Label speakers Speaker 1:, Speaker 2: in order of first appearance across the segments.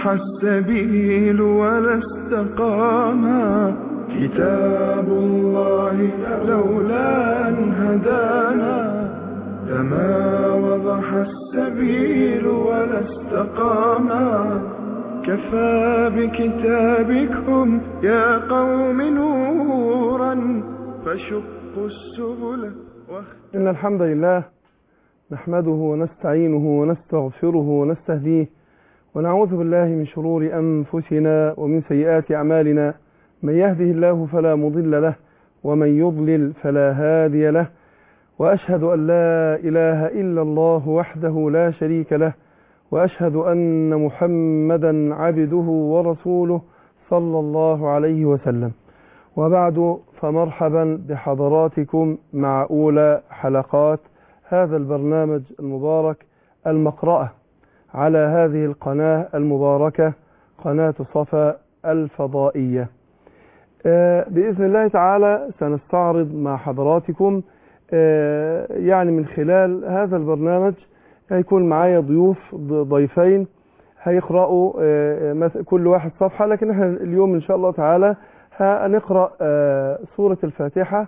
Speaker 1: السبيل ولا استقاما كتاب الله لولا أن هدانا لما وضح السبيل ولا استقاما كفى بكتابكم يا قوم نورا فشقوا السبل
Speaker 2: إن الحمد لله نحمده ونستعينه ونستغفره ونستهديه ونعوذ بالله من شرور أنفسنا ومن سيئات أعمالنا من يهده الله فلا مضل له ومن يضلل فلا هادي له وأشهد أن لا إله إلا الله وحده لا شريك له وأشهد أن محمدا عبده ورسوله صلى الله عليه وسلم وبعد فمرحبا بحضراتكم مع أولى حلقات هذا البرنامج المبارك المقرأة على هذه القناة المباركة قناة صفا الفضائية بإذن الله تعالى سنستعرض مع حضراتكم يعني من خلال هذا البرنامج هيكون معايا ضيوف ضيفين هيقرأوا كل واحد صفحة لكن احنا اليوم إن شاء الله تعالى هنقرأ سورة الفاتحة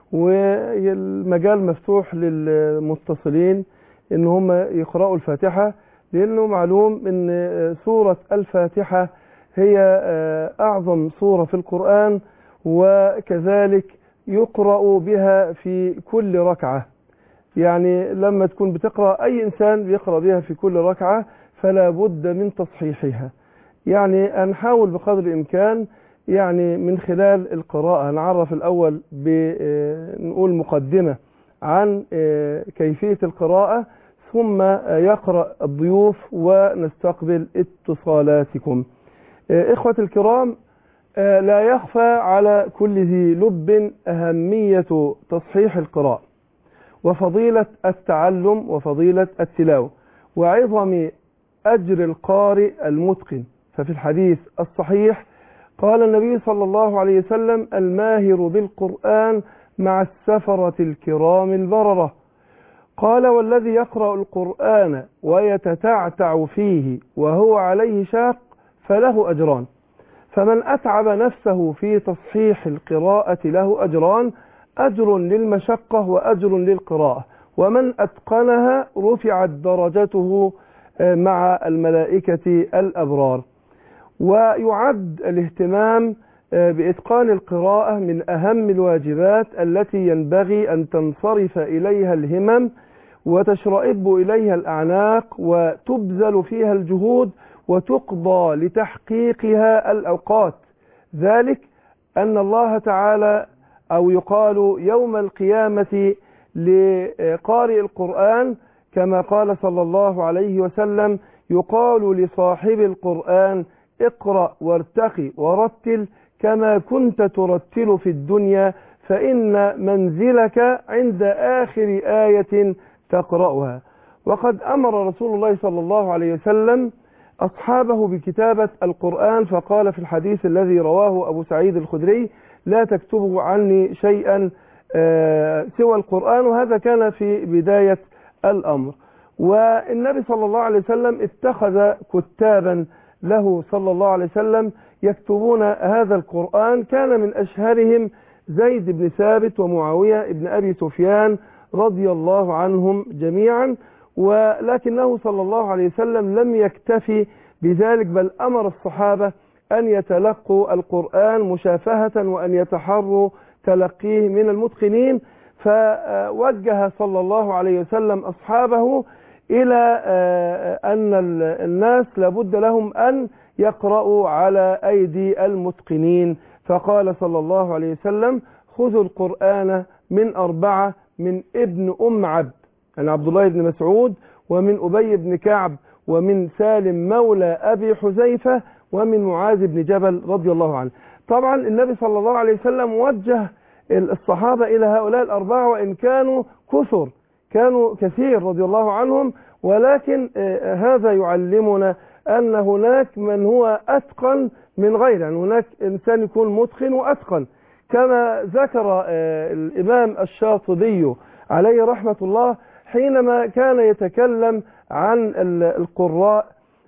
Speaker 2: والمجال مفتوح للمتصلين ان هم يقرأوا الفاتحة لانه معلوم ان سورة الفاتحة هي اعظم سورة في القرآن وكذلك يقرأ بها في كل ركعة يعني لما تكون بتقرأ اي انسان بيقرأ بها في كل ركعة فلا بد من تصحيحها يعني هنحاول بقدر الامكان يعني من خلال القراءة نعرف الأول بنقول مقدمة عن كيفية القراءة ثم يقرأ الضيوف ونستقبل اتصالاتكم إخوة الكرام لا يخفى على كل ذي لب أهمية تصحيح القراءة وفضيلة التعلم وفضيلة التلاوة وعظم أجر القارئ المتقن ففي الحديث الصحيح قال النبي صلى الله عليه وسلم الماهر بالقرآن مع السفرة الكرام البررة قال والذي يقرأ القرآن ويتتعتع فيه وهو عليه شاق فله أجران فمن أتعب نفسه في تصحيح القراءة له أجران أجر للمشقة وأجر للقراءة ومن أتقنها رفعت درجته مع الملائكة الأبرار ويعد الاهتمام بإتقان القراءة من أهم الواجبات التي ينبغي أن تنصرف إليها الهمم وتشرئب إليها الأعناق وتبذل فيها الجهود وتقضى لتحقيقها الأوقات ذلك أن الله تعالى أو يقال يوم القيامة لقارئ القرآن كما قال صلى الله عليه وسلم يقال لصاحب القرآن اقرأ وارتقي ورتل كما كنت ترتل في الدنيا فإن منزلك عند آخر آية تقرأها وقد أمر رسول الله صلى الله عليه وسلم أصحابه بكتابة القرآن فقال في الحديث الذي رواه أبو سعيد الخدري لا تكتبوا عني شيئا سوى القرآن وهذا كان في بداية الأمر والنبي صلى الله عليه وسلم اتخذ كتابا له صلى الله عليه وسلم يكتبون هذا القرآن كان من أشهرهم زيد بن ثابت ومعاوية بن أبي سفيان رضي الله عنهم جميعا ولكنه صلى الله عليه وسلم لم يكتفي بذلك بل أمر الصحابة أن يتلقوا القرآن مشافهة وأن يتحروا تلقيه من المتقنين فوجه صلى الله عليه وسلم أصحابه إلى أن الناس لابد لهم أن يقرأوا على أيدي المتقنين فقال صلى الله عليه وسلم خذوا القرآن من أربعة من ابن أم عبد يعني عبد الله بن مسعود ومن أبي بن كعب ومن سالم مولى أبي حذيفة ومن معاذ بن جبل رضي الله عنه طبعا النبي صلى الله عليه وسلم وجه الصحابة إلى هؤلاء الأربعة وإن كانوا كثر كانوا كثير رضي الله عنهم ولكن هذا يعلمنا أن هناك من هو أتقن من غيره يعني هناك إنسان يكون متقن وأتقن كما ذكر الإمام الشاطبي عليه رحمة الله حينما كان يتكلم عن القراء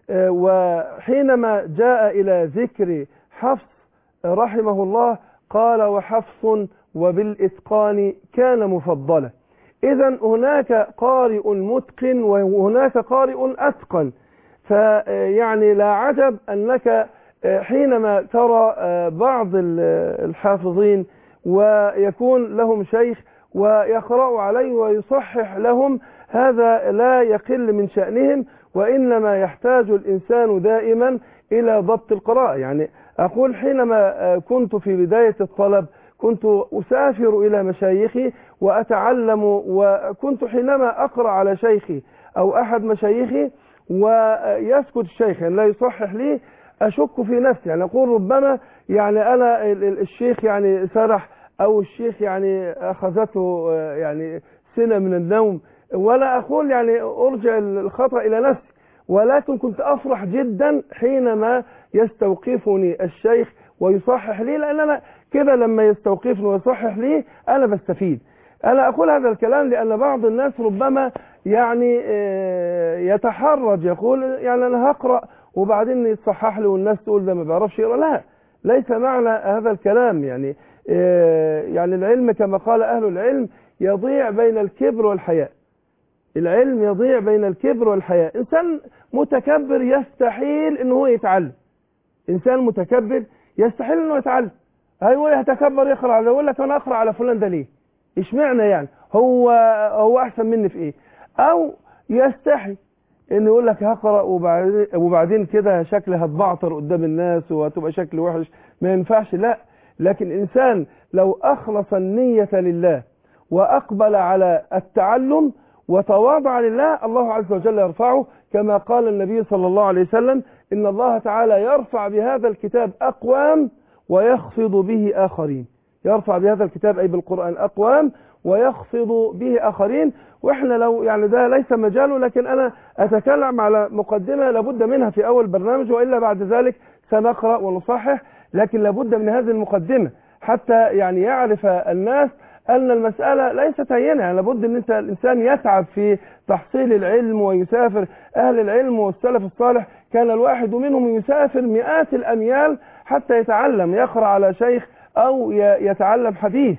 Speaker 2: آه، وحينما جاء إلى ذكر حفص رحمه الله قال وحفص وبالإتقان كان مفضلا إذا هناك قارئ متقن وهناك قارئ أتقن فيعني لا عجب أنك حينما ترى بعض الحافظين ويكون لهم شيخ ويقرأ عليه ويصحح لهم هذا لا يقل من شأنهم وإنما يحتاج الإنسان دائما إلى ضبط القراءة يعني أقول حينما كنت في بداية الطلب كنت أسافر إلى مشايخي وأتعلم وكنت حينما أقرأ على شيخي أو أحد مشايخي ويسكت الشيخ يعني لا يصحح لي أشك في نفسي يعني أقول ربما يعني أنا الشيخ يعني سرح أو الشيخ يعني أخذته يعني سنة من النوم ولا أقول يعني أرجع الخطأ إلى نفسي ولكن كنت أفرح جدا حينما يستوقفني الشيخ ويصحح لي لأن أنا كده لما يستوقفني ويصحح لي أنا بستفيد أنا أقول هذا الكلام لأن بعض الناس ربما يعني يتحرج يقول يعني أنا هقرأ وبعدين يتصحح لي والناس تقول ده ما بيعرفش يقرأ لا ليس معنى هذا الكلام يعني يعني العلم كما قال أهل العلم يضيع بين الكبر والحياء العلم يضيع بين الكبر والحياء إنسان متكبر يستحيل أنه يتعلم إنسان متكبر يستحيل أنه يتعلم هو يتكبر يقرأ على يقول لك أنا أقرأ على فلان ده ليه اشمعنى يعني هو هو أحسن مني في إيه أو يستحي انه يقول لك هقرا وبعدين وبعدين كده شكلي هتبعتر قدام الناس وهتبقى شكلي وحش ما ينفعش لا لكن انسان لو اخلص النيه لله واقبل على التعلم وتواضع لله الله عز وجل يرفعه كما قال النبي صلى الله عليه وسلم ان الله تعالى يرفع بهذا الكتاب اقوام ويخفض به اخرين يرفع بهذا الكتاب اي بالقران اقوام ويخفض به اخرين واحنا لو يعني ده ليس مجاله لكن انا اتكلم على مقدمه لابد منها في اول برنامج والا بعد ذلك سنقرا ونصحح لكن لابد من هذه المقدمه حتى يعني يعرف الناس ان المساله ليست هينه يعني لابد ان انت الانسان يتعب في تحصيل العلم ويسافر اهل العلم والسلف الصالح كان الواحد منهم يسافر مئات الاميال حتى يتعلم يقرا على شيخ او يتعلم حديث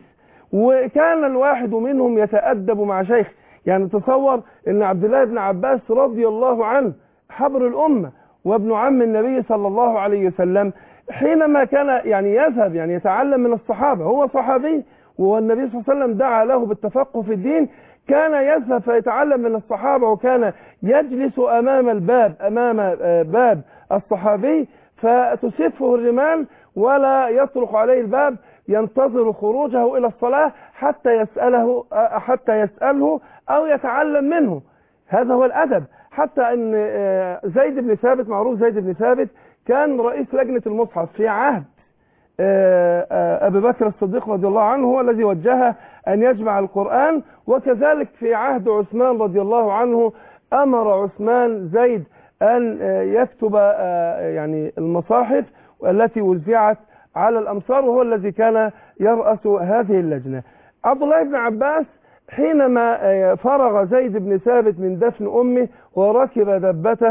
Speaker 2: وكان الواحد منهم يتأدب مع شيخ يعني تصور ان عبد الله بن عباس رضي الله عنه حبر الأمة وابن عم النبي صلى الله عليه وسلم حينما كان يعني يذهب يعني يتعلم من الصحابة هو صحابي والنبي صلى الله عليه وسلم دعا له بالتفقه في الدين كان يذهب فيتعلم من الصحابة وكان يجلس أمام الباب أمام باب الصحابي فتسفه الرمال ولا يطرق عليه الباب ينتظر خروجه إلى الصلاة حتى يسأله حتى يسأله أو يتعلم منه هذا هو الأدب حتى أن زيد بن ثابت معروف زيد بن ثابت كان رئيس لجنة المصحف في عهد أبي بكر الصديق رضي الله عنه هو الذي وجهه أن يجمع القرآن وكذلك في عهد عثمان رضي الله عنه أمر عثمان زيد أن يكتب يعني المصاحف التي وزعت على الأمصار وهو الذي كان يرأس هذه اللجنة عبد الله بن عباس حينما فرغ زيد بن ثابت من دفن أمه وركب دبته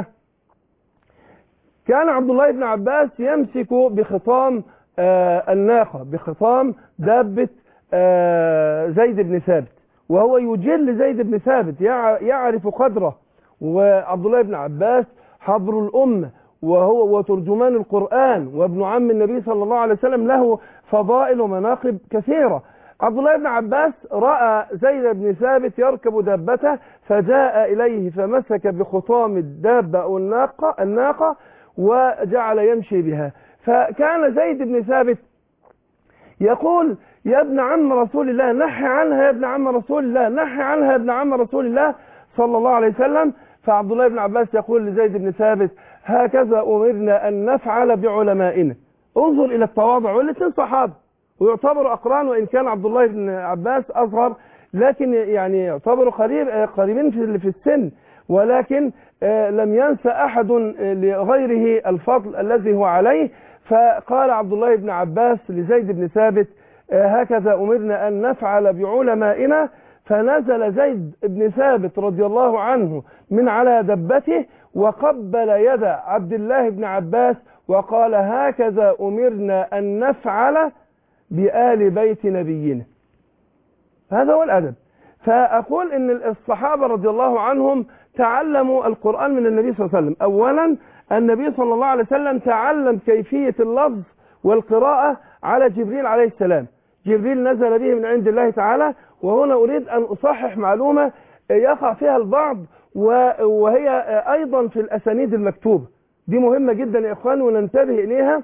Speaker 2: كان عبد الله بن عباس يمسك بخطام الناقة بخطام دابة زيد بن ثابت وهو يجل زيد بن ثابت يعرف قدره وعبد الله بن عباس حبر الأمة وهو وترجمان القرآن وابن عم النبي صلى الله عليه وسلم له فضائل ومناقب كثيرة عبد الله بن عباس رأى زيد بن ثابت يركب دابته فجاء إليه فمسك بخطام الدابة أو الناقة, الناقة وجعل يمشي بها فكان زيد بن ثابت يقول يا ابن عم رسول الله نحي عنها يا ابن عم رسول الله نحي عنها يا ابن عم رسول الله صلى الله عليه وسلم فعبد الله بن عباس يقول لزيد بن ثابت هكذا أمرنا أن نفعل بعلمائنا انظر إلى التواضع والاثنين صحابة ويعتبر أقران وإن كان عبد الله بن عباس أصغر لكن يعني يعتبر قريب قريبين في في السن ولكن لم ينسى أحد لغيره الفضل الذي هو عليه فقال عبد الله بن عباس لزيد بن ثابت هكذا أمرنا أن نفعل بعلمائنا فنزل زيد بن ثابت رضي الله عنه من على دبته وقبل يد عبد الله بن عباس وقال هكذا أمرنا أن نفعل بآل بيت نبينا هذا هو الأدب فأقول إن الصحابة رضي الله عنهم تعلموا القرآن من النبي صلى الله عليه وسلم أولا النبي صلى الله عليه وسلم تعلم كيفية اللفظ والقراءة على جبريل عليه السلام جبريل نزل به من عند الله تعالى وهنا أريد أن أصحح معلومة يقع فيها البعض وهي أيضا في الأسانيد المكتوبة دي مهمة جدا يا إخوان وننتبه إليها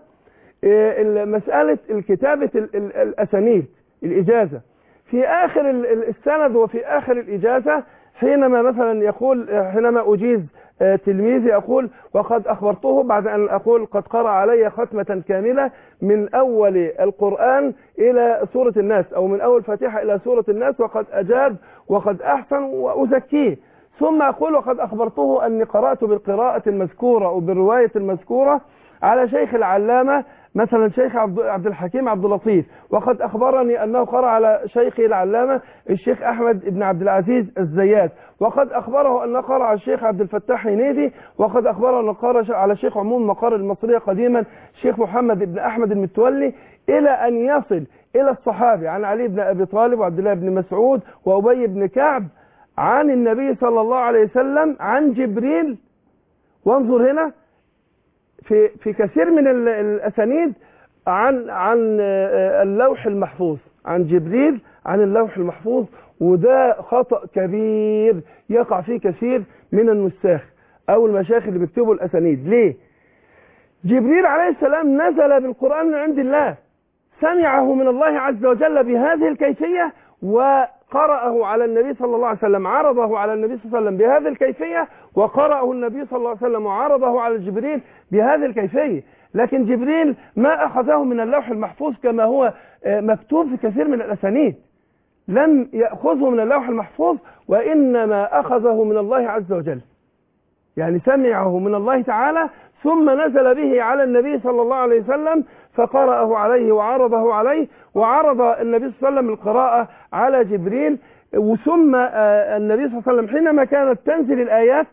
Speaker 2: مسألة الكتابة الأسانيد الإجازة في آخر السند وفي آخر الإجازة حينما مثلا يقول حينما أجيز تلميذي أقول وقد أخبرته بعد أن أقول قد قرأ علي ختمة كاملة من أول القرآن إلى سورة الناس أو من أول فاتحة إلى سورة الناس وقد أجاد وقد أحسن وأزكيه ثم أقول وقد أخبرته أني قرأت بالقراءة المذكورة وبالرواية المذكورة على شيخ العلامة مثلا شيخ عبد الحكيم عبد اللطيف وقد أخبرني أنه قرأ على شيخه العلامة الشيخ أحمد بن عبد العزيز الزيات وقد أخبره أنه قرأ على الشيخ عبد الفتاح هنيدي وقد أخبره أنه قرأ على شيخ عموم مقار المصرية قديما شيخ محمد بن أحمد المتولي إلى أن يصل إلى الصحابي عن علي بن أبي طالب وعبد الله بن مسعود وأبي بن كعب عن النبي صلى الله عليه وسلم عن جبريل وانظر هنا في في كثير من الاسانيد عن عن اللوح المحفوظ عن جبريل عن اللوح المحفوظ وده خطأ كبير يقع فيه كثير من النساخ او المشايخ اللي بيكتبوا الاسانيد ليه جبريل عليه السلام نزل بالقرآن من عند الله سمعه من الله عز وجل بهذه الكيفية وقرأه على النبي صلى الله عليه وسلم عرضه على النبي صلى الله عليه وسلم بهذه الكيفية وقرأه النبي صلى الله عليه وسلم وعرضه على جبريل بهذه الكيفية لكن جبريل ما أخذه من اللوح المحفوظ كما هو مكتوب في كثير من الأسانيد لم يأخذه من اللوح المحفوظ وإنما أخذه من الله عز وجل يعني سمعه من الله تعالى ثم نزل به على النبي صلى الله عليه وسلم فقرأه عليه وعرضه عليه وعرض النبي صلى الله عليه وسلم القراءة على جبريل وثم النبي صلى الله عليه وسلم حينما كانت تنزل الآيات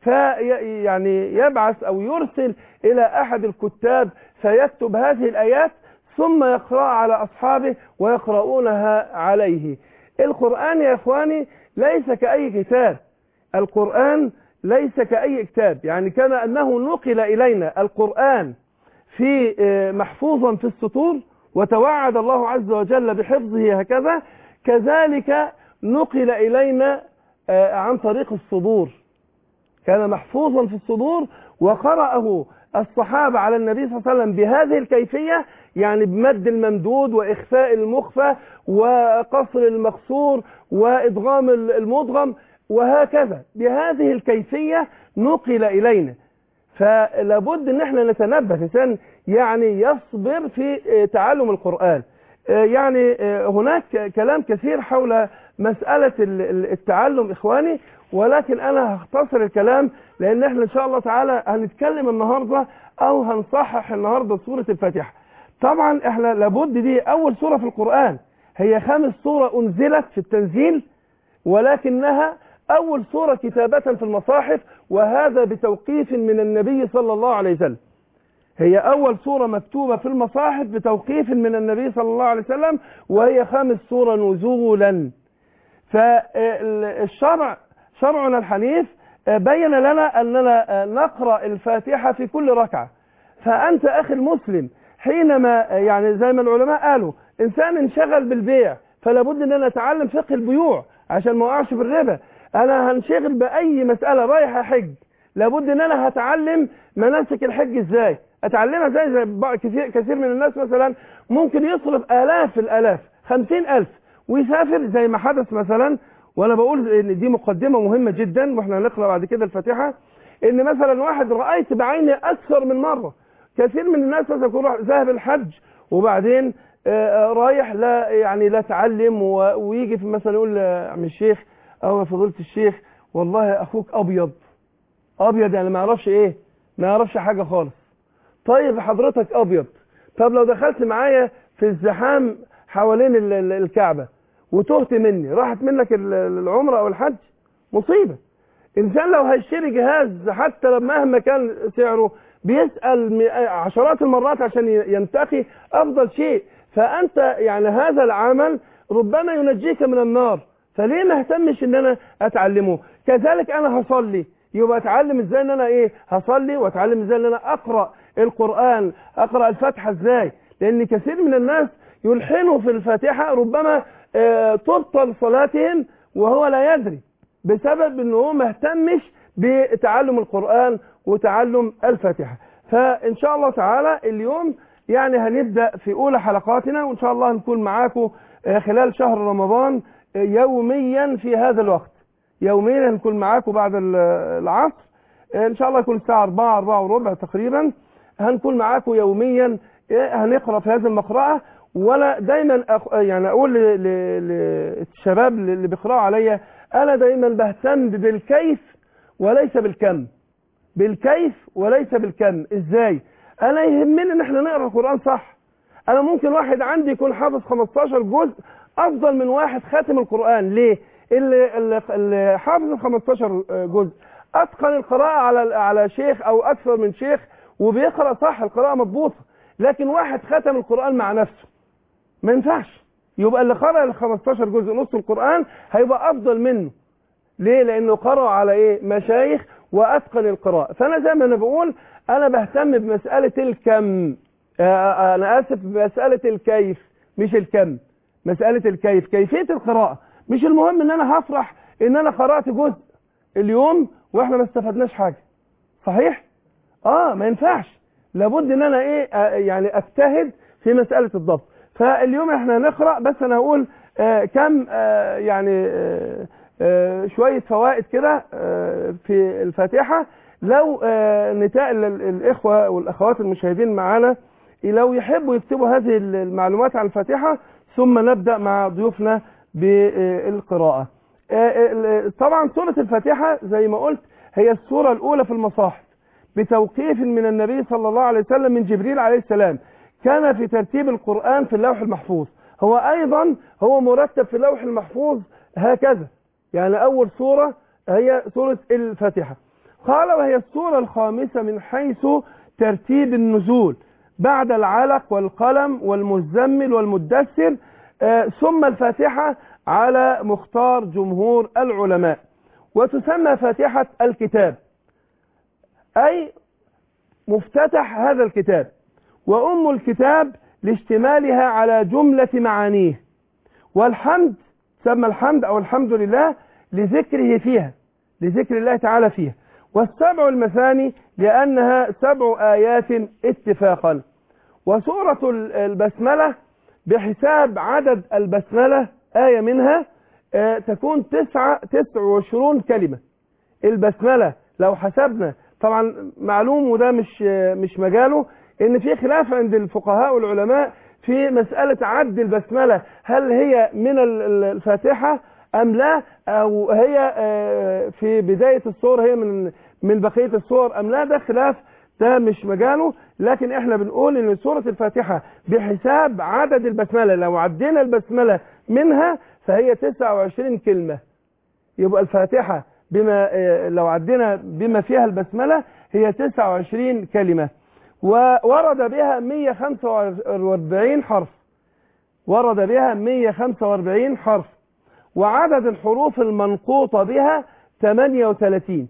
Speaker 2: فيعني يبعث أو يرسل إلى أحد الكتاب فيكتب هذه الآيات ثم يقرأ على أصحابه ويقرؤونها عليه القرآن يا إخواني ليس كأي كتاب القرآن ليس كأي كتاب يعني كما أنه نقل إلينا القرآن في محفوظا في السطور وتوعد الله عز وجل بحفظه هكذا كذلك نقل إلينا عن طريق الصدور كان محفوظا في الصدور وقرأه الصحابة على النبي صلى الله عليه وسلم بهذه الكيفية يعني بمد الممدود وإخفاء المخفى وقصر المقصور وإدغام المدغم وهكذا بهذه الكيفية نقل إلينا فلابد ان احنا نتنبه الانسان يعني يصبر في تعلم القرآن يعني هناك كلام كثير حول مسألة التعلم إخواني ولكن أنا هختصر الكلام لأن احنا إن شاء الله تعالى هنتكلم النهاردة أو هنصحح النهاردة سورة الفاتحة طبعا احنا لابد دي أول سورة في القرآن هي خامس سورة أنزلت في التنزيل ولكنها أول سورة كتابة في المصاحف وهذا بتوقيف من النبي صلى الله عليه وسلم هي أول سورة مكتوبة في المصاحف بتوقيف من النبي صلى الله عليه وسلم وهي خامس سورة نزولا فالشرع شرعنا الحنيف بين لنا أننا نقرأ الفاتحة في كل ركعة فأنت أخي المسلم حينما يعني زي ما العلماء قالوا إنسان انشغل بالبيع فلا بد أن نتعلم فقه البيوع عشان ما وقعش في الربا انا هنشغل باي مساله رايح احج لابد ان انا هتعلم مناسك الحج ازاي اتعلمها ازاي زي كثير, كثير من الناس مثلا ممكن يصرف الاف الالاف خمسين الف ويسافر زي ما حدث مثلا وانا بقول ان دي مقدمه مهمه جدا واحنا هنقرا بعد كده الفاتحه ان مثلا واحد رايت بعيني اكثر من مره كثير من الناس مثلا يكون ذهب الحج وبعدين رايح لا يعني لا تعلم ويجي في مثلا يقول عم الشيخ او يا فضيله الشيخ والله اخوك ابيض ابيض يعني ما يعرفش ايه ما يعرفش حاجه خالص طيب حضرتك ابيض طب لو دخلت معايا في الزحام حوالين الكعبه وتهت مني راحت منك العمره او الحج مصيبه انسان لو هيشتري جهاز حتى لو مهما كان سعره بيسال م- عشرات المرات عشان ي- ينتقي افضل شيء فانت يعني هذا العمل ربما ينجيك من النار فليه ما اهتمش ان انا اتعلمه كذلك انا هصلي يبقى اتعلم ازاي ان انا ايه هصلي واتعلم ازاي ان انا اقرا القران اقرا الفاتحه ازاي لان كثير من الناس يلحنوا في الفاتحه ربما آه، تبطل صلاتهم وهو لا يدري بسبب ان هو ما اهتمش بتعلم القرآن وتعلم الفاتحة فان شاء الله تعالى اليوم يعني هنبدأ في اولى حلقاتنا وان شاء الله نكون معاكم آه، خلال شهر رمضان آه، يوميا في هذا الوقت يوميا هنكون معاكم بعد ال- العصر آه، ان شاء الله يكون الساعة 4 4 وربع تقريبا هنكون معاكم يوميا آه، هنقرأ في هذه المقرأة وانا دايما أخ... يعني اقول ل- ل- للشباب اللي بيقرأوا عليا انا دايما بهتم بالكيف وليس بالكم بالكيف وليس بالكم ازاي انا يهمني ان احنا نقرا القران صح انا ممكن واحد عندي يكون حافظ 15 جزء افضل من واحد خاتم القران ليه اللي, اللي- اللي حافظ ال 15 جزء اتقن القراءه على على شيخ او اكثر من شيخ وبيقرا صح القراءه مضبوطه لكن واحد ختم القران مع نفسه ما ينفعش يبقى اللي قرأ ال 15 جزء نص القرآن هيبقى أفضل منه ليه؟ لأنه قرأ على إيه؟ مشايخ وأتقن القراءة فأنا زي ما أنا بقول أنا بهتم بمسألة الكم آه، أنا آسف بمسألة الكيف مش الكم مسألة الكيف كيفية القراءة مش المهم إن أنا هفرح إن أنا قرأت جزء اليوم وإحنا ما استفدناش حاجة صحيح؟ اه ما ينفعش لابد ان انا ايه آه يعني اجتهد في مسألة الضبط فاليوم احنا هنقرأ بس انا هقول آه كم آه يعني آه آه شوية فوائد كده آه في الفاتحة لو آه نتاء ال- ال- الاخوة والاخوات المشاهدين معانا لو يحبوا يكتبوا هذه المعلومات عن الفاتحة ثم نبدأ مع ضيوفنا بالقراءة آه، ال- طبعا سورة الفاتحة زي ما قلت هي السورة الأولى في المصاحف بتوقيف من النبي صلى الله عليه وسلم من جبريل عليه السلام كان في ترتيب القرآن في اللوح المحفوظ هو أيضا هو مرتب في اللوح المحفوظ هكذا يعني أول سورة هي سورة الفاتحة قال وهي السورة الخامسة من حيث ترتيب النزول بعد العلق والقلم والمزمل والمدثر آه، ثم الفاتحة على مختار جمهور العلماء وتسمى فاتحة الكتاب أي مفتتح هذا الكتاب وأم الكتاب لاشتمالها على جملة معانيه والحمد سمى الحمد أو الحمد لله لذكره فيها لذكر الله تعالى فيها والسبع المثاني لأنها سبع آيات اتفاقا وسورة البسملة بحساب عدد البسملة آية منها آه، تكون تسعة تسع وعشرون كلمة البسملة لو حسبنا طبعا معلوم وده مش مش مجاله ان في خلاف عند الفقهاء والعلماء في مسألة عد البسملة هل هي من ال- ال- الفاتحة ام لا او هي آه، في بداية السور هي من من بقية السور ام لا ده خلاف ده مش مجاله لكن احنا بنقول ان سورة الفاتحة بحساب عدد البسملة لو عدينا البسملة منها فهي 29 كلمة يبقى الفاتحة بما آه، لو عدينا بما فيها البسملة هي 29 كلمة وورد بها 145 حرف ورد بها 145 حرف وعدد الحروف المنقوطة بها 38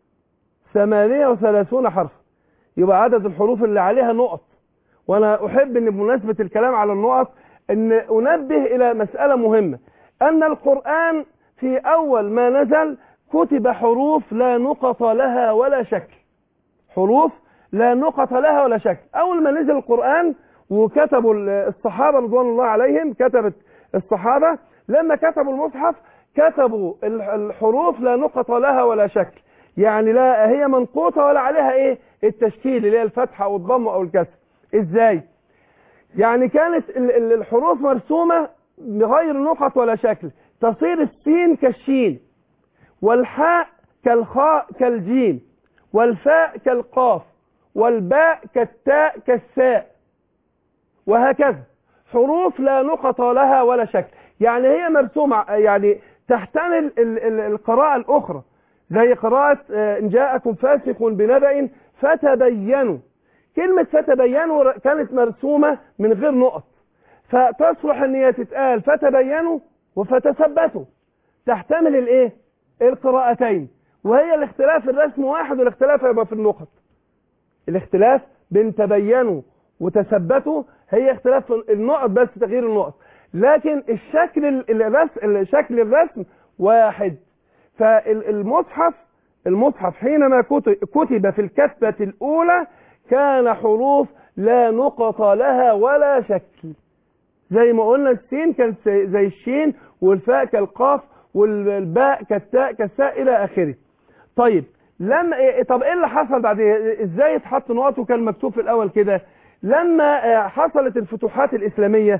Speaker 2: 38 حرف يبقى عدد الحروف اللي عليها نقط وانا احب ان بمناسبة الكلام على النقط ان انبه الى مسألة مهمة ان القرآن في اول ما نزل كتب حروف لا نقط لها ولا شكل حروف لا نقط لها ولا شكل اول ما نزل القرآن وكتبوا الصحابة رضوان الله عليهم كتبت الصحابة لما كتبوا المصحف كتبوا الحروف لا نقط لها ولا شكل يعني لا هي منقوطة ولا عليها ايه التشكيل اللي هي الفتحة او الضم او الكسر ازاي يعني كانت ال- ال- الحروف مرسومة بغير نقط ولا شكل تصير السين كالشين والحاء كالخاء كالجيم والفاء كالقاف والباء كالتاء كالساء وهكذا حروف لا نقط لها ولا شكل يعني هي مرسومة يعني تحتمل ال- ال- القراءة الأخرى زي قراءة آه، إن جاءكم فاسق بنبأ فتبينوا كلمة فتبينوا ر- كانت مرسومة من غير نقط فتصلح ان هي تتقال فتبينوا وفتثبتوا تحتمل الايه القراءتين وهي الاختلاف الرسم واحد والاختلاف هيبقى في النقط الاختلاف بين تبينوا وتثبتوا هي اختلاف في النقط بس تغيير النقط لكن الشكل ال- الرسم شكل الرسم واحد فالمصحف المصحف حينما كتب كتب في الكتبة الأولى كان حروف لا نقط لها ولا شكل زي ما قلنا السين كانت زي زي الشين والفاء كالقاف والباء كالتاء كالساء إلى آخره طيب لما إيه- طب ايه اللي حصل بعد ازاي اتحط نقط وكان مكتوب في الاول كده لما آه، حصلت الفتوحات الاسلاميه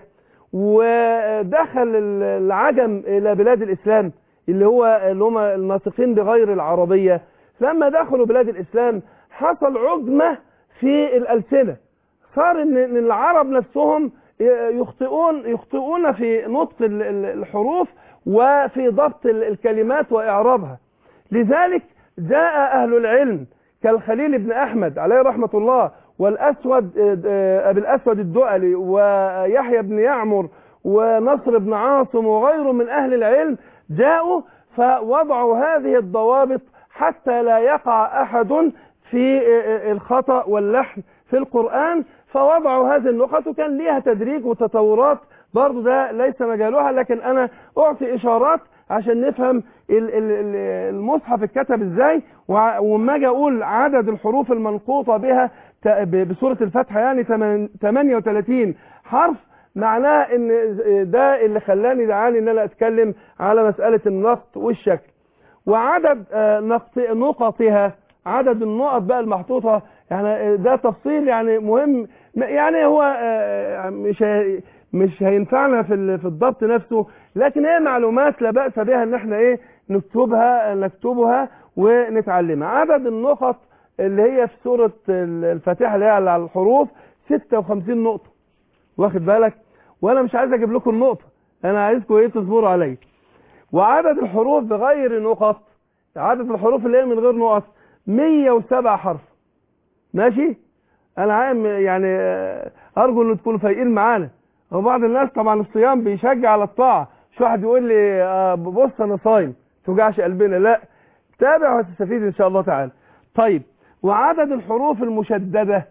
Speaker 2: ودخل ال- العجم الى بلاد الاسلام اللي هو اللي هم الناطقين بغير العربيه لما دخلوا بلاد الاسلام حصل عجمه في الالسنه صار ان إن العرب نفسهم يخطئون يخطئون في نطق ال- ال- الحروف وفي ضبط ال- الكلمات واعرابها لذلك جاء أهل العلم كالخليل بن أحمد عليه رحمة الله والأسود آه، أبي الأسود الدؤلي ويحيى بن يعمر ونصر بن عاصم وغيره من أهل العلم جاءوا فوضعوا هذه الضوابط حتى لا يقع أحد في آه، الخطأ واللحن في القرآن فوضعوا هذه النقط وكان ليها تدريج وتطورات برضو ده ليس مجالها لكن أنا أعطي إشارات عشان نفهم ال- ال- ال- المصحف اتكتب ازاي وع- وما اجي اقول عدد الحروف المنقوطه بها ت- ب- بسوره الفاتحه يعني تمن- 38 حرف معناه ان ده اللي خلاني دعاني ان انا اتكلم على مساله النقط والشكل وعدد آه، نقط نقطها عدد النقط بقى المحطوطه يعني آه، ده تفصيل يعني مهم م- يعني هو آه، مش هي- مش هينفعنا في ال- في الضبط نفسه لكن هي معلومات لا باس بها ان احنا ايه نكتبها نكتبها ونتعلمها عدد النقط اللي هي في سوره ال- الفاتحه اللي هي على الحروف 56 نقطه واخد بالك وانا مش عايز اجيب لكم النقطه انا عايزكم ايه تصبروا عليا وعدد الحروف بغير نقط عدد الحروف اللي هي من غير نقط 107 حرف ماشي انا عام يعني آه، ارجو ان تكونوا فايقين معانا وبعض الناس طبعا الصيام بيشجع على الطاعه مش واحد يقول لي آه، بص انا صايم توجعش قلبنا لا تابع وهتستفيد ان شاء الله تعالى طيب وعدد الحروف المشدده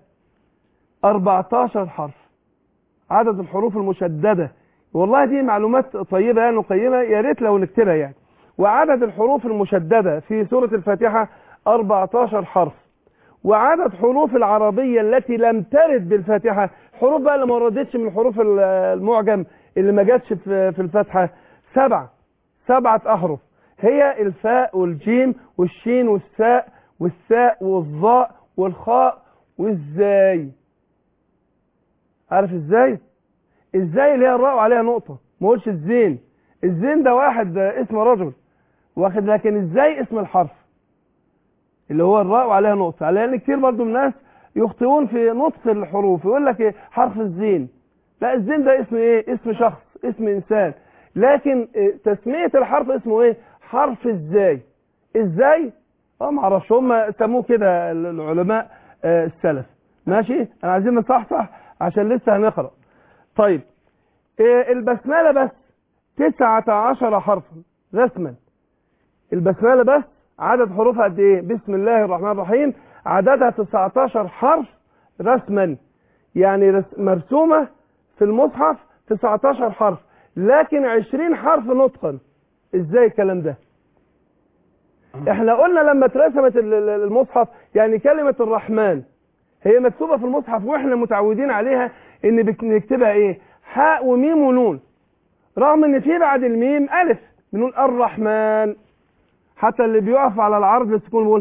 Speaker 2: 14 حرف عدد الحروف المشدده والله دي معلومات طيبه يعني وقيمه يا ريت لو نكتبها يعني وعدد الحروف المشدده في سوره الفاتحه 14 حرف وعدد حروف العربية التي لم ترد بالفاتحة حروف بقى اللي ما وردتش من حروف ال- المعجم اللي ما جاتش في في الفاتحة سبعة سبعة أحرف هي الفاء والجيم والشين والساء والثاء والظاء والخاء والزاي عارف ازاي ازاي اللي هي الراء وعليها نقطة ما قولش الزين الزين ده واحد ده اسم رجل واخد لكن ازاي اسم الحرف اللي هو الراء وعليها نقطة لأن كتير برضو من الناس يخطئون في نطق الحروف يقول لك إيه حرف الزين لا الزين ده اسم ايه اسم شخص اسم انسان لكن إيه تسمية الحرف اسمه ايه حرف ازاي ازاي اه معرفش هم سموه كده العلماء آه، السلف ماشي انا عايزين نصحصح عشان لسه هنقرأ طيب إيه البسملة بس تسعة عشر حرفا رسما البسملة بس عدد حروفها قد ايه بسم الله الرحمن الرحيم عددها 19 حرف رسما يعني رس- مرسومة في المصحف 19 حرف لكن 20 حرف نطقا ازاي الكلام ده احنا قلنا لما اترسمت ال- ال- المصحف يعني كلمة الرحمن هي مكتوبة في المصحف واحنا متعودين عليها ان بك- نكتبها ايه حاء وميم ونون رغم ان في بعد الميم الف بنقول الرحمن حتى اللي بيقف على العرض بالسكون بيقول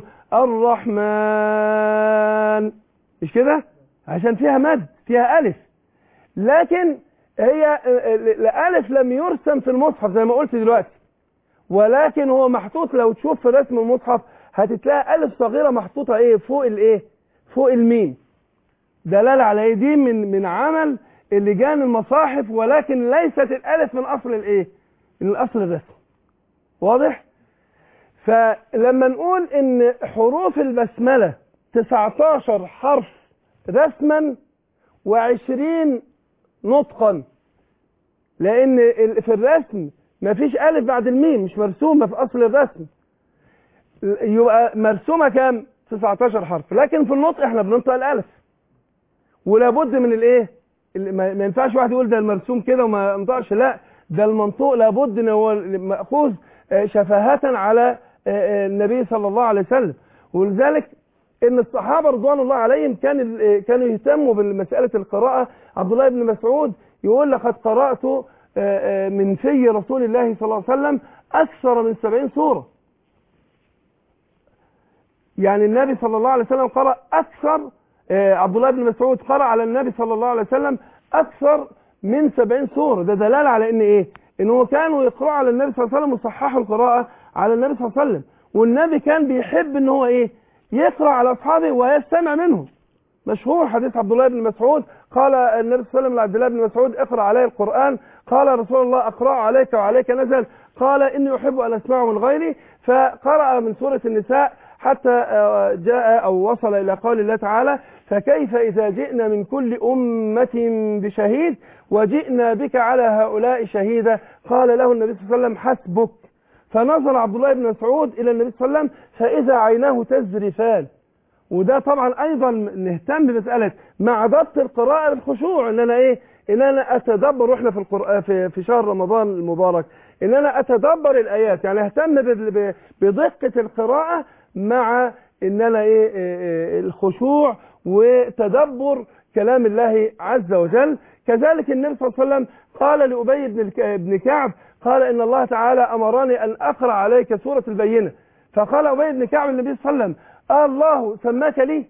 Speaker 2: الرحمن مش كده عشان فيها مد فيها الف لكن هي الالف لم يرسم في المصحف زي ما قلت دلوقتي ولكن هو محطوط لو تشوف في رسم المصحف هتتلاقي الف صغيره محطوطه ايه فوق الايه فوق الميم دلاله على ايه دي من من عمل اللجان المصاحف ولكن ليست الالف من اصل الايه من الاصل الرسم واضح فلما نقول ان حروف البسملة 19 حرف رسما و20 نطقا لان ال- في الرسم مفيش الف بعد الميم مش مرسومة في اصل الرسم يبقى مرسومة كام 19 حرف لكن في النطق احنا بننطق الالف ولابد من الايه ال- ما ما ينفعش واحد يقول ده المرسوم كده وما ينطقش لا ده المنطوق لابد ان هو ماخوذ آه، شفاهة على آه، آه، النبي صلى الله عليه وسلم ولذلك ان الصحابه رضوان الله عليهم كان ال- آه، كانوا يهتموا بمساله القراءه عبد الله بن مسعود يقول لقد قرات آه، آه، من في رسول الله صلى الله عليه وسلم اكثر من سبعين سوره يعني النبي صلى الله عليه وسلم قرأ أكثر آه، عبد الله بن مسعود قرأ على النبي صلى الله عليه وسلم أكثر من سبعين سورة ده دلالة على إن إيه إنه كانوا يقرأوا على النبي صلى الله عليه وسلم وصححوا القراءة على النبي صلى الله عليه وسلم والنبي كان بيحب إن هو إيه يقرأ على أصحابه ويستمع منهم مشهور حديث عبد الله بن مسعود قال النبي صلى الله عليه وسلم لعبد الله بن مسعود اقرأ علي القرآن قال رسول الله أقرأ عليك وعليك نزل قال إني أحب أن أسمعه من غيري فقرأ من سورة النساء حتى آه، جاء أو وصل إلى قول الله تعالى فكيف إذا جئنا من كل أمة بشهيد وجئنا بك على هؤلاء شهيدا قال له النبي صلى الله عليه وسلم حسبك فنظر عبد الله بن مسعود إلى النبي صلى الله عليه وسلم فإذا عيناه تزرفان وده طبعا ايضا نهتم بمساله مع ضبط القراءه بالخشوع ان انا ايه ان انا اتدبر واحنا في القران في, في شهر رمضان المبارك ان انا اتدبر الايات يعني اهتم بال- ب- بدقه القراءه مع ان انا ايه إيه، إيه، الخشوع وتدبر كلام الله عز وجل كذلك النبي صلى الله عليه وسلم قال لأبي بن الك- بن كعب قال إن الله تعالى أمرني أن أقرأ عليك سورة البينة فقال أبي بن كعب النبي صلى الله عليه وسلم آه الله سماك لي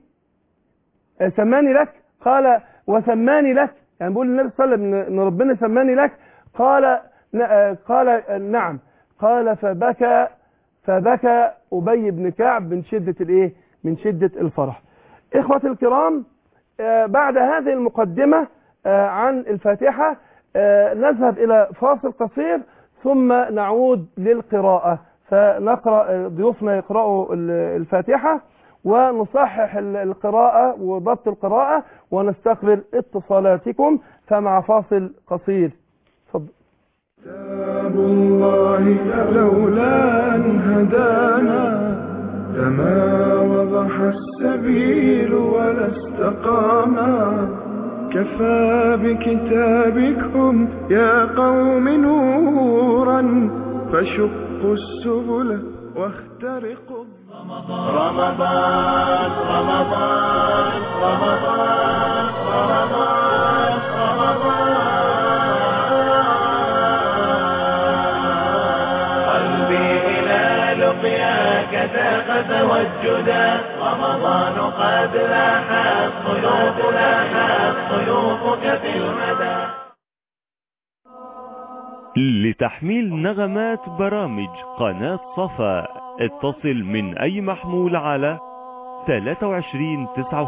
Speaker 2: آه، سماني لك قال وسماني لك يعني بيقول النبي صلى الله عليه وسلم إن إن ربنا سماني لك قال ن- آه، قال آه، نعم قال فبكى فبكى أبي بن كعب من شدة الإيه من شدة الفرح إخوة الكرام آه، بعد هذه المقدمة آه، عن الفاتحة آه، نذهب إلى فاصل قصير ثم نعود للقراءة فنقرأ آه، ضيوفنا يقرأوا ال- الفاتحة ونصحح ال- القراءة وضبط القراءة ونستقبل اتصالاتكم فمع فاصل قصير تفضل
Speaker 1: كتاب الله لولا أن هدانا لما وضح السبيل ولا استقاما كفى بكتابكم يا قوم نورا فشقوا السبل واخترقوا
Speaker 3: رمضان رمضان رمضان رمضان رمضان قلبي إلى لقياك ذاق توجدا رمضان قد لاح الضيوف لاحت ضيوفك في المدى
Speaker 4: لتحميل نغمات برامج قناة صفا اتصل من أي محمول على 23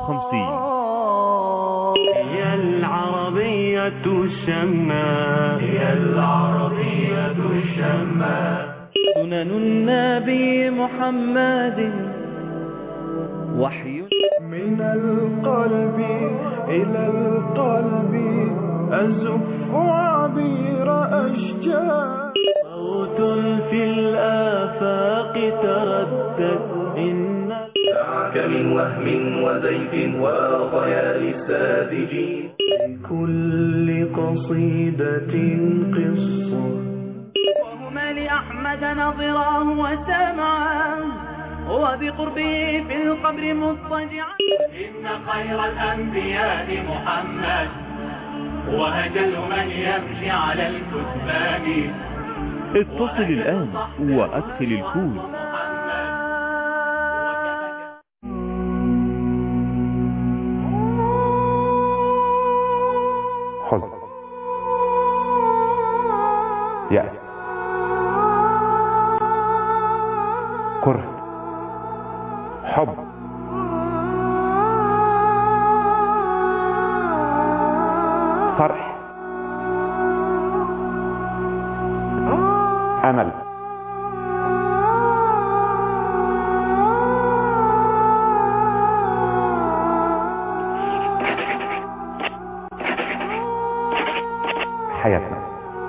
Speaker 4: 59
Speaker 3: هي العربية الشماء هي العربية الشماء
Speaker 5: سنن النبي محمد وحي
Speaker 1: من القلب إلى القلب أزف عبير أشجار
Speaker 3: صوت في الآفاق تردد إن دعك من وهم وزيف وخيال الساذجين كل قصيدة قصة
Speaker 5: وهما لأحمد نظراه وسمعاه وبقربه في القبر مضطجعا
Speaker 3: إن خير الأنبياء محمد وأجل من يمشي على الكتبان
Speaker 4: اتصل الآن وأدخل الكود
Speaker 6: حزن يأس كره حب فرح أمل حياتنا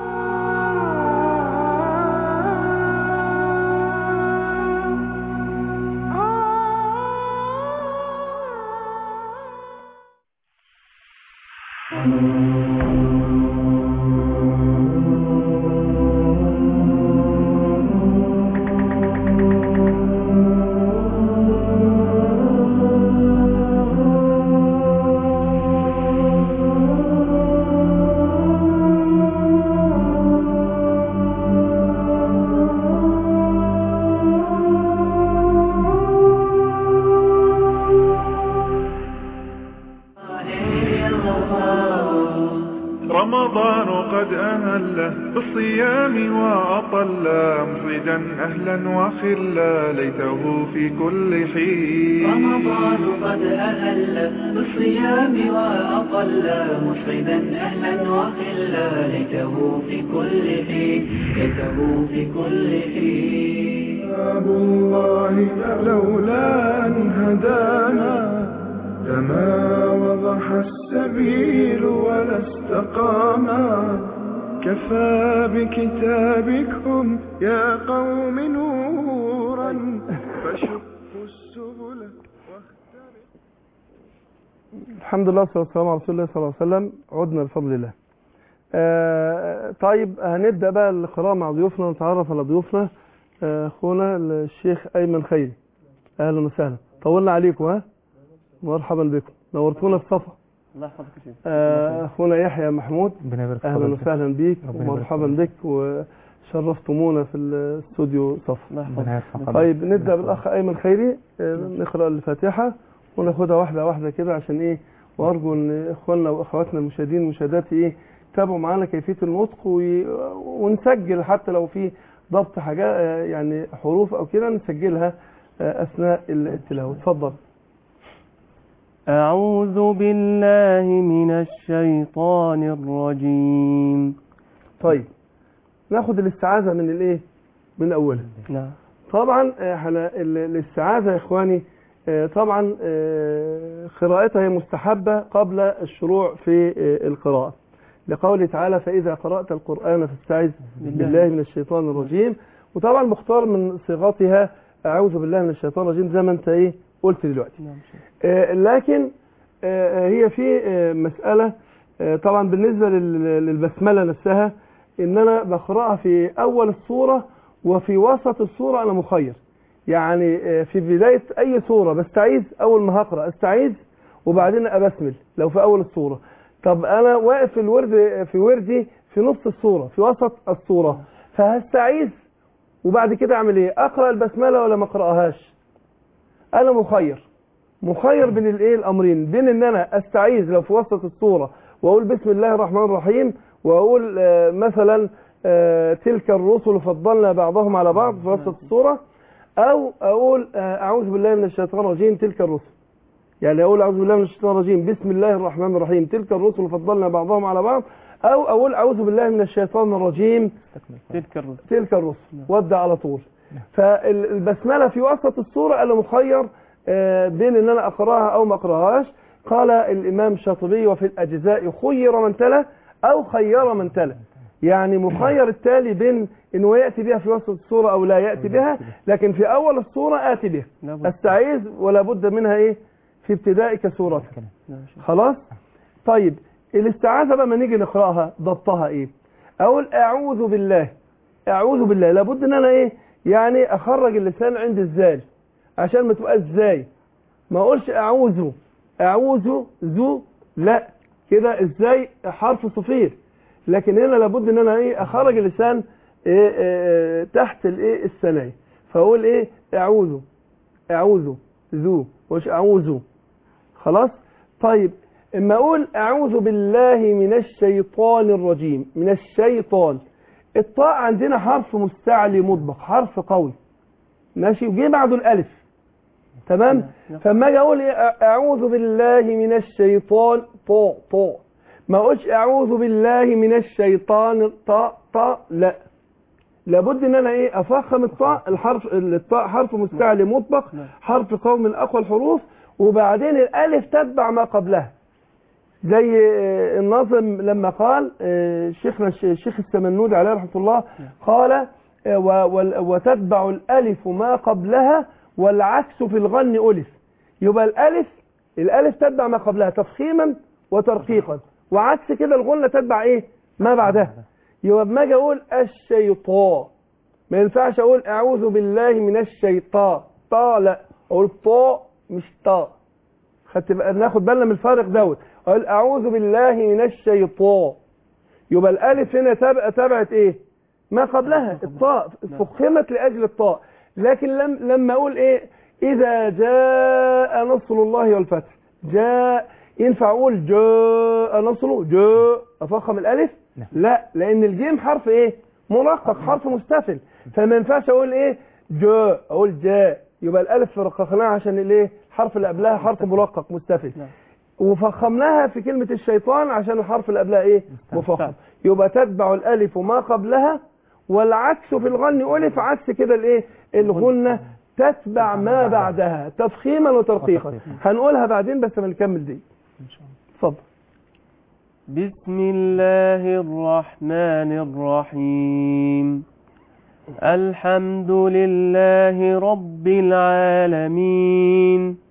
Speaker 1: رمضان قد أهل بالصيام وأطل مفردا أهلا وخلا ليته في كل حين
Speaker 5: رمضان قد أهل بالصيام وأطل مسعدا أهلا وخلا ليته في كل حين ليته في كل حين
Speaker 1: كتاب الله لولا أن هدانا لما وضح السبيل ولا استقاما كفى بكتابكم يا قوم نورا فشقوا السبل
Speaker 2: الحمد لله والصلاة والسلام على رسول الله صلى الله عليه وسلم عدنا بفضل الله آه طيب هنبدأ بقى القراءة مع ضيوفنا ونتعرف على ضيوفنا آه، أخونا الشيخ أيمن خيري أهلا وسهلا طولنا عليكم ها مرحبا بكم نورتونا في صفا
Speaker 7: الله يحفظك يا شيخ
Speaker 2: آه، أخونا يحيى محمود
Speaker 7: ربنا يبارك في
Speaker 2: أهلا
Speaker 7: حضرتك.
Speaker 2: وسهلا بيك
Speaker 7: ربنا يبارك
Speaker 2: ومرحبا
Speaker 7: فيك.
Speaker 2: بك وشرفتمونا في الاستوديو صفا
Speaker 7: الله
Speaker 6: ربنا
Speaker 7: يحفظك
Speaker 6: يرحم حضرتك.
Speaker 2: طيب نبدأ بالأخ أيمن خيري آه، نقرأ الفاتحة وناخدها واحدة واحدة كده عشان إيه وأرجو إن إخواننا وأخواتنا المشاهدين والمشاهدات إيه يتابعوا معانا كيفية النطق وي... ونسجل حتى لو في ضبط حاجة آه، يعني حروف أو كده نسجلها آه، أثناء التلاوة اتفضل
Speaker 7: أعوذ بالله من الشيطان الرجيم
Speaker 2: طيب ناخد الاستعاذة من الإيه من أولها
Speaker 7: نعم
Speaker 2: طبعا آه، احنا ال- الاستعاذة يا إخواني آه، طبعا آه، قراءتها هي مستحبة قبل الشروع في آه، القراءة لقوله تعالى فإذا قرأت القرآن فاستعذ بالله من الشيطان الرجيم وطبعا مختار من صيغتها أعوذ بالله من الشيطان الرجيم زي ما أنت إيه قلت دلوقتي
Speaker 7: نعم شيخ.
Speaker 2: آه، لكن آه، هي في آه، مسألة آه، طبعا بالنسبة لل- للبسملة نفسها إن أنا بقرأها في أول السورة وفي وسط السورة أنا مخير يعني آه، في بداية أي سورة بستعيذ أول ما هقرأ استعيذ وبعدين أبسمل لو في أول السورة طب أنا واقف في الورد في وردي في نص السورة في وسط السورة فهستعيذ وبعد كده أعمل إيه أقرأ البسملة ولا ما أقرأهاش أنا مخير مخير بين الايه الامرين بين ان انا استعيذ لو في وسط السوره واقول بسم الله الرحمن الرحيم واقول آه، مثلا آه، تلك الرسل فضلنا بعضهم على بعض في وسط السوره او اقول آه، اعوذ بالله من الشيطان الرجيم تلك الرسل يعني اقول اعوذ بالله من الشيطان الرجيم بسم الله الرحمن الرحيم تلك الرسل فضلنا بعضهم على بعض او اقول اعوذ بالله من الشيطان الرجيم
Speaker 7: تلك الرسل
Speaker 2: تلك الرسل وابدا على طول فالبسمله في وسط السوره انا مخير آه، بين ان انا اقراها او ما اقراهاش قال الامام الشاطبي وفي الاجزاء خير من تلا او خير من تلا يعني مخير التالي بين انه ياتي بها في وسط السوره او لا ياتي بها لكن في اول السوره اتي بها
Speaker 7: لابد.
Speaker 2: استعيذ ولا بد منها ايه في ابتدائك سورتك
Speaker 7: نعم شيخ.
Speaker 2: خلاص طيب الاستعاذة بقى ما نيجي نقرأها ضبطها ايه اقول اعوذ بالله اعوذ بالله لابد ان انا ايه يعني اخرج اللسان عند الزال عشان ما تبقى ازاي ما اقولش اعوذ اعوذ ذو لا كده ازاي حرف صفير لكن هنا لابد ان انا ايه اخرج اللسان إيه إيه تحت الايه الثنايا فاقول ايه اعوذ اعوذ ذو مش اعوذ خلاص طيب اما اقول اعوذ بالله من الشيطان الرجيم من الشيطان الطاء عندنا حرف مستعلي مطبق حرف قوي ماشي وجي بعده الالف تمام
Speaker 7: نعم.
Speaker 2: فما اجي اقول إيه؟ اعوذ بالله من الشيطان طاء طاء ما اقولش اعوذ بالله من الشيطان طاء طاء لا لابد ان انا ايه افخم الطاء الحرف الطاء حرف مستعلي مطبق
Speaker 7: نعم.
Speaker 2: حرف قوي من اقوى الحروف وبعدين الالف تتبع ما قبلها زي آه، الناظم لما قال آه، شيخنا الش- الشيخ السمنودي عليه رحمه الله قال آه، و- وال- وتتبع الالف ما قبلها والعكس في الغن الف يبقى الالف الالف تتبع ما قبلها تفخيما وترقيقا وعكس كده الغنة تتبع ايه ما بعدها يبقى لما اجي اقول الشيطان ما ينفعش اقول اعوذ بالله من الشيطان طا لا اقول طا مش طا خدت بقى ناخد بالنا من الفارق دوت اقول اعوذ بالله من الشيطان يبقى الالف هنا تبقى تبعت ايه ما قبلها الطاء فخمت لاجل الطاء لكن لم لما اقول ايه اذا جاء نصر الله والفتح جاء ينفع اقول جاء نصره جاء افخم الالف لا لان الجيم حرف ايه مرقق حرف مستفل فما ينفعش اقول ايه جاء اقول جاء يبقى الالف رققناها عشان الايه الحرف اللي قبلها حرف مرقق مستفل
Speaker 7: نعم.
Speaker 2: وفخمناها في كلمة الشيطان عشان الحرف اللي قبلها ايه مفخم يبقى تتبع الالف ما قبلها والعكس في الغن الف عكس كده الايه الغنة تتبع ما بعدها تفخيما وترقيقا هنقولها بعدين بس ما نكمل دي اتفضل
Speaker 7: بسم الله الرحمن الرحيم الحمد لله رب العالمين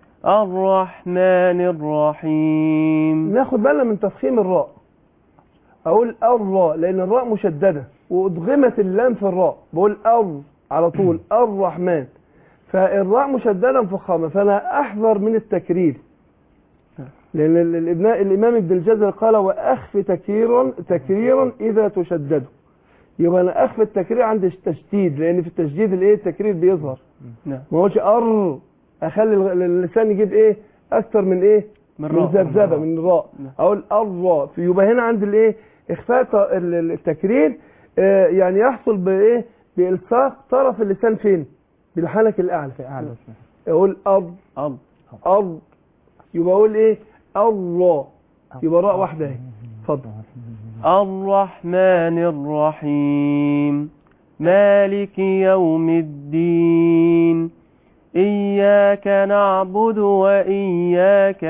Speaker 7: الرحمن الرحيم
Speaker 2: ناخد بالنا من تفخيم الراء اقول الراء لان الراء مشدده وادغمت اللام في الراء بقول ار على طول الرحمن فالراء مشدده مفخمه فانا احذر من التكرير لان ال- الابناء الامام ابن الجزر قال واخف تكريرا تكريرا اذا تشدد يبقى انا اخفي التكرير عند التشديد لان في التشديد الايه التكرير بيظهر
Speaker 7: نعم
Speaker 2: ما هوش ار اخلي الغ- اللسان يجيب ايه اكتر من ايه
Speaker 7: من
Speaker 2: من
Speaker 7: راء.
Speaker 2: ذبذبه من الراء
Speaker 7: نعم.
Speaker 2: اقول الراء يبقى هنا عند الايه اخفاء ط- ال- ال- التكرير آه، يعني يحصل بايه بالصاق طرف اللسان فين بالحنك الاعلى في اعلى اقول ار
Speaker 7: أب
Speaker 2: ار يبقى اقول ايه الراء يبقى راء واحده اهي اتفضل
Speaker 7: الرحمن الرحيم مالك يوم الدين إياك نعبد وإياك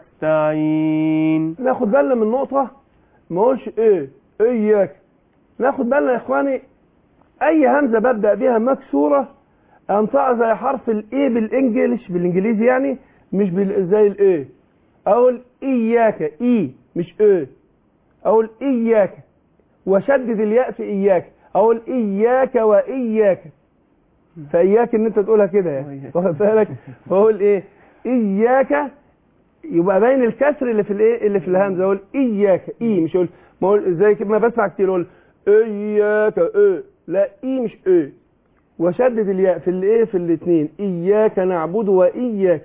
Speaker 7: نستعين
Speaker 2: ناخد بالنا من نقطة ما هوش ايه اياك ناخد بالنا يا اخواني اي همزة ببدأ بيها مكسورة انطقها زي حرف الاي بالانجلش بالانجليزي يعني مش بال- زي الايه اقول اياك اي مش ايه اقول اياك وشدد الياء في اياك اقول اياك واياك فاياك ان انت تقولها كده يعني
Speaker 7: وإياك.
Speaker 2: واخد بالك فاقول ايه اياك يبقى باين الكسر اللي في الايه اللي في الهمزه اقول اياك اي مش اقول ما اقول زي كده ما بسمع كتير اقول اياك ايه لا اي مش ايه وشدد الياء في الايه في الاثنين اياك نعبد واياك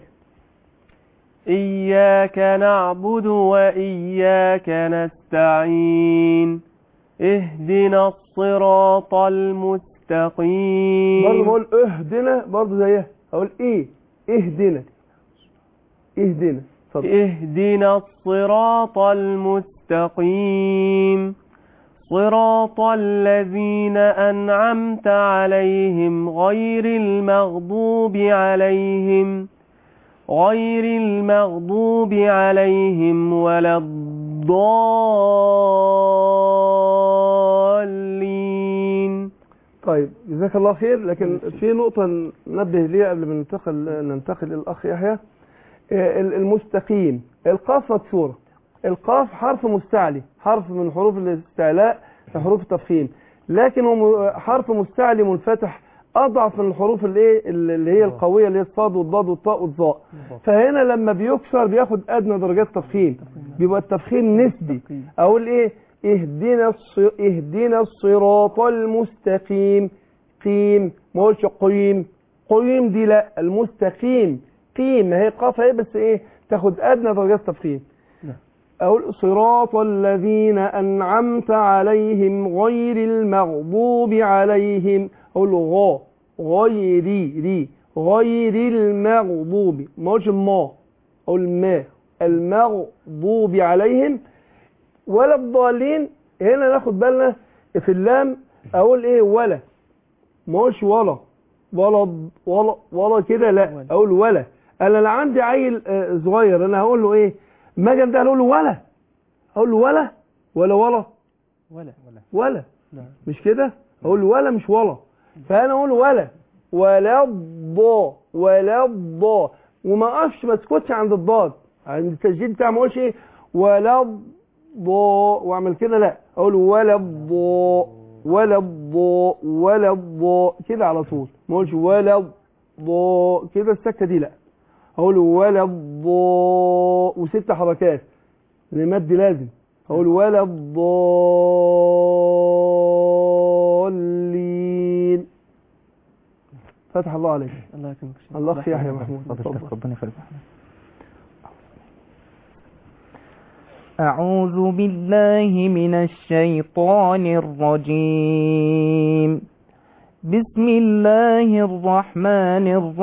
Speaker 7: إياك نعبد وإياك نستعين اهدنا الصراط المستقيم
Speaker 2: برضه بقول اهدنا برضه زيها اقول ايه اهدنا اهدنا اتفضل
Speaker 7: اهدنا الصراط المستقيم صراط الذين أنعمت عليهم غير المغضوب عليهم غير المغضوب عليهم ولا الضالين
Speaker 2: طيب جزاك الله خير لكن في نقطة ننبه ليها قبل ما ننتقل ننتقل إلى الأخ يحيى آه، ال- المستقيم القاف مكسورة القاف حرف مستعلي حرف من حروف الاستعلاء حروف التفخيم لكن هو م- حرف مستعلي منفتح أضعف من الحروف الايه اللي هي القوية اللي هي الصاد والضاد والطاء والظاء فهنا لما بيكسر بياخد أدنى درجات تفخيم بيبقى التفخيم نسبي أقول إيه اهدنا الص- اهدنا الصراط المستقيم قيم ما قولش قيم قيم دي لا المستقيم قيم ما هي قاف اهي بس ايه تاخد ادنى درجات تفخيم اقول صراط الذين انعمت عليهم غير المغضوب عليهم اقول غا غيري ري غير المغضوب ما اقولش ما اقول ما المغضوب عليهم ولا الضالين هنا ناخد بالنا في اللام اقول ايه ولا ما اقولش ولا ولا ولا ولا كده لا اقول ولا انا لا عندي عيل آه، صغير انا هقول له ايه ما اجي ده اقول له ولا اقول له ولا ولا ولا
Speaker 7: ولا
Speaker 2: ولا
Speaker 7: لا.
Speaker 2: مش كده اقول له ولا مش ولا فانا اقول ولا ولا الضاء ولا الضاء وما اقفش ما اسكتش عند الضاد عند التسجيل بتاعي ما اقولش ايه ولا الضاء واعمل كده لا اقول ولا الضاء ولا الضاء ولا الضاء كده على طول ما اقولش ولا الضاء كده السكه دي لا اقول ولا الضاء وست حركات المد لازم اقول ولا الضالين فتح الله عليك
Speaker 7: الله يكرمك يا شيخ.
Speaker 2: الله يحيى يا محمود
Speaker 8: اتفضل
Speaker 2: اتفضل.
Speaker 8: شيخ ربنا يخليك
Speaker 9: أعوذ بالله من الشيطان الرجيم بسم الله الرحمن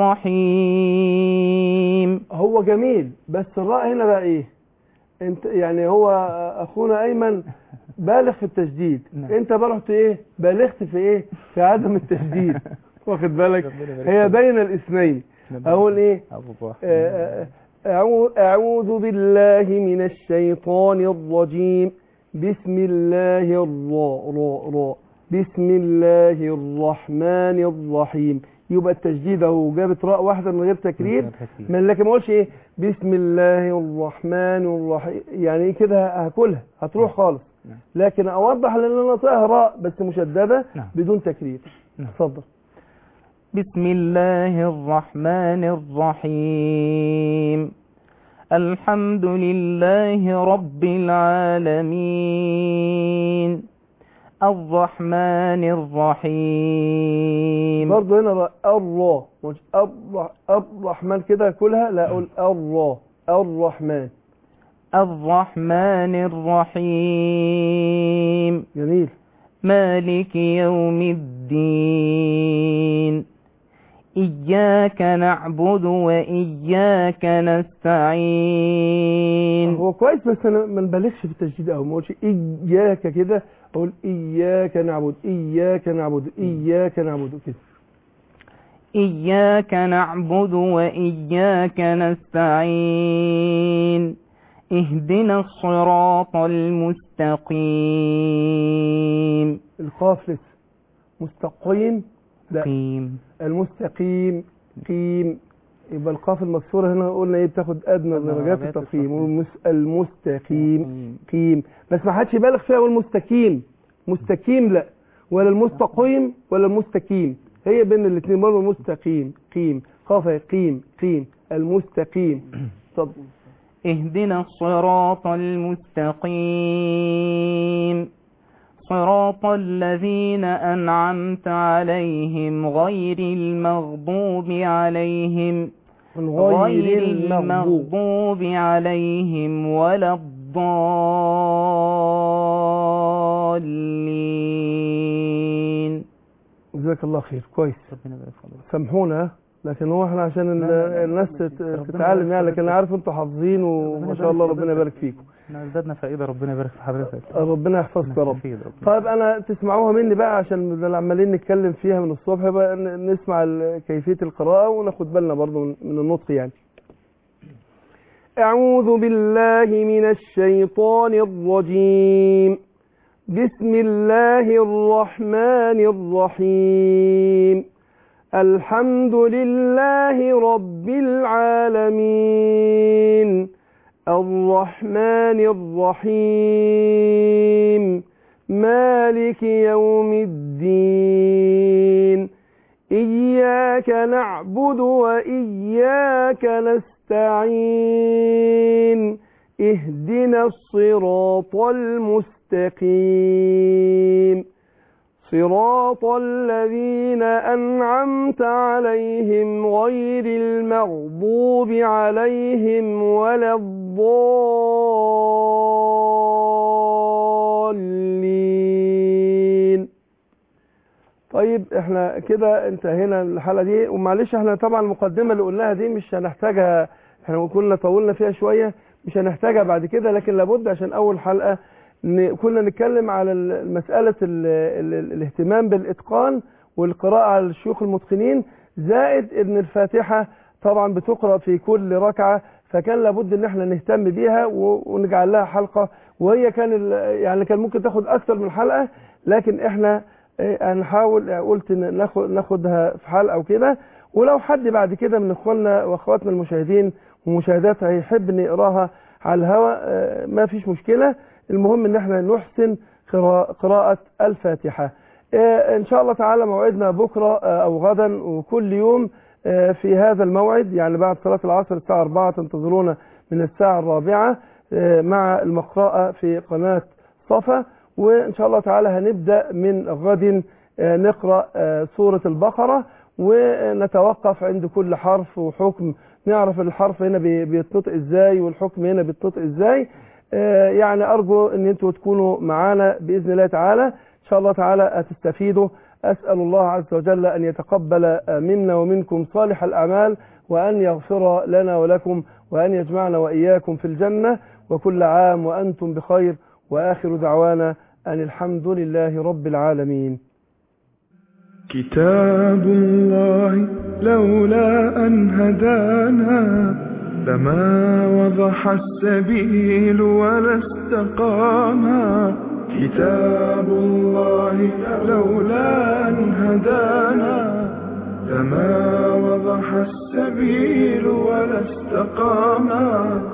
Speaker 9: الرحيم
Speaker 2: هو جميل بس الراء هنا بقى ايه انت يعني هو اخونا ايمن بالغ في التشديد
Speaker 8: نعم.
Speaker 2: انت بقى رحت ايه بالغت في ايه في عدم التشديد واخد بالك
Speaker 8: ربنا يبارك
Speaker 2: هي
Speaker 8: فيك.
Speaker 2: بين الاثنين اقول ايه
Speaker 8: أبو بكر.
Speaker 2: آه، أعو- أعوذ بالله من الشيطان الرجيم بسم الله الراء راء راء بسم الله الرحمن الرحيم يبقى التجديد اهو جابت راء واحده من غير تكرير من لكن ما اقولش ايه بسم الله الرحمن الرحيم يعني ايه كده هاكلها هتروح خالص
Speaker 8: نعم.
Speaker 2: لكن اوضح لان انا نطقها راء بس مشدده
Speaker 8: نعم.
Speaker 2: بدون تكرير
Speaker 8: نعم.
Speaker 2: اتفضل
Speaker 9: بسم الله الرحمن الرحيم الحمد لله رب العالمين الرحمن الرحيم
Speaker 2: برضه هنا راء الراء مش الر- الرحمن كده كلها لا اقول الراء الرحمن
Speaker 9: الرحمن الرحيم
Speaker 2: جميل
Speaker 9: مالك يوم الدين إياك نعبد وإياك نستعين
Speaker 2: هو كويس بس انا ما نبالغش في التجديد قوي ما اقولش اياك كده اقول اياك نعبد اياك نعبد اياك نعبد كده
Speaker 9: إياك نعبد وإياك نستعين اهدنا الصراط المستقيم
Speaker 2: القاف لسه مستقيم لا
Speaker 9: قيم
Speaker 2: المستقيم قيم يبقى القاف المكسوره هنا قلنا ايه بتاخد ادنى
Speaker 8: أدنى
Speaker 2: درجات
Speaker 8: درجات
Speaker 2: التفخيم
Speaker 8: التفخيم.
Speaker 2: والمس- المستقيم قيم بس ما حدش يبالغ فيها والمستقيم مستقيم لا ولا المستقيم ولا المستقيم هي بين الاثنين برضه مستقيم قيم قاف قيم قيم المستقيم اتفضل
Speaker 9: اهدنا الصراط المستقيم صراط الذين أنعمت عليهم غير المغضوب عليهم غير المغضوب عليهم ولا الضالين
Speaker 2: جزاك الله خير كويس
Speaker 8: ربنا يبارك في حضرتك.
Speaker 2: سامحونا لكن هو احنا عشان ال-
Speaker 8: لا، لا، لا،
Speaker 2: الناس
Speaker 8: ربنا
Speaker 2: تت-
Speaker 8: يبارك
Speaker 2: تتعلم يعني
Speaker 8: فيك.
Speaker 2: لكن انا عارف انتوا حافظين وما شاء الله ربنا يبارك فيكم
Speaker 8: احنا ازدادنا فائده ربنا يبارك في حضرتك
Speaker 2: ربنا يحفظك يا رب
Speaker 8: نستفيد ربنا.
Speaker 2: طيب انا تسمعوها مني بقى عشان بدل عمالين نتكلم فيها من الصبح بقى ن- نسمع ال- كيفية القراءة وناخد بالنا برضو من من النطق يعني أعوذ بالله من الشيطان الرجيم بسم الله الرحمن الرحيم الحمد لله رب العالمين الرحمن الرحيم مالك يوم الدين إياك نعبد وإياك نستعين اهدنا الصراط المستقيم صراط الذين أنعمت عليهم غير المغضوب عليهم ولا الضالين طيب احنا كده انتهينا من الحلقة دي ومعلش احنا طبعا المقدمة اللي قلناها دي مش هنحتاجها احنا كنا طولنا فيها شوية مش هنحتاجها بعد كده لكن لابد عشان اول حلقة ن- كنا نتكلم على ال- مسألة ال ال الاهتمام بالإتقان والقراءة على الشيوخ المتقنين زائد ان الفاتحة طبعا بتقرأ في كل ركعة فكان لابد ان احنا نهتم بيها و- ونجعل لها حلقه وهي كان ال- يعني كان ممكن تاخد اكثر من حلقه لكن احنا آه، هنحاول آه، قلت إن ناخد ناخدها في حلقه وكده ولو حد بعد كده من اخواننا واخواتنا المشاهدين ومشاهداتها هيحب ان يقراها على الهواء آه، ما فيش مشكله المهم ان احنا نحسن قراءة قراءة الفاتحة آه، ان شاء الله تعالى موعدنا بكرة آه، او غدا وكل يوم آه، في هذا الموعد يعني بعد صلاة العصر الساعة 4 تنتظرونا من الساعة الرابعة آه، مع المقراءة في قناة صفا وان شاء الله تعالى هنبدأ من غد آه، نقرأ آه، سورة البقرة ونتوقف عند كل حرف وحكم نعرف الحرف هنا بي- بيتنطق ازاي والحكم هنا بيتنطق ازاي آه، يعني ارجو ان انتوا تكونوا معانا باذن الله تعالى ان شاء الله تعالى هتستفيدوا اسال الله عز وجل ان يتقبل آه، منا ومنكم صالح الاعمال وان يغفر لنا ولكم وان يجمعنا واياكم في الجنه وكل عام وانتم بخير واخر دعوانا ان الحمد لله رب العالمين
Speaker 1: كتاب الله لولا أن هدانا لما وضح السبيل ولا استقاما كتاب الله لولا أن هدانا لما وضح السبيل ولا استقاما